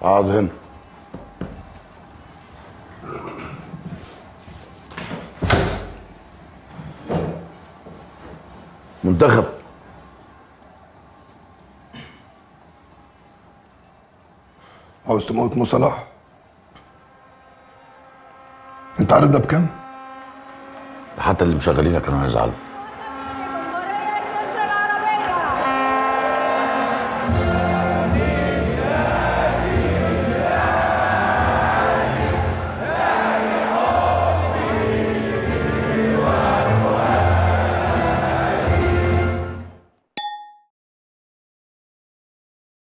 اقعد هنا منتخب عاوز تموت مو صلاح انت عارف ده بكام؟ حتى اللي مشغلينك كانوا هيزعلوا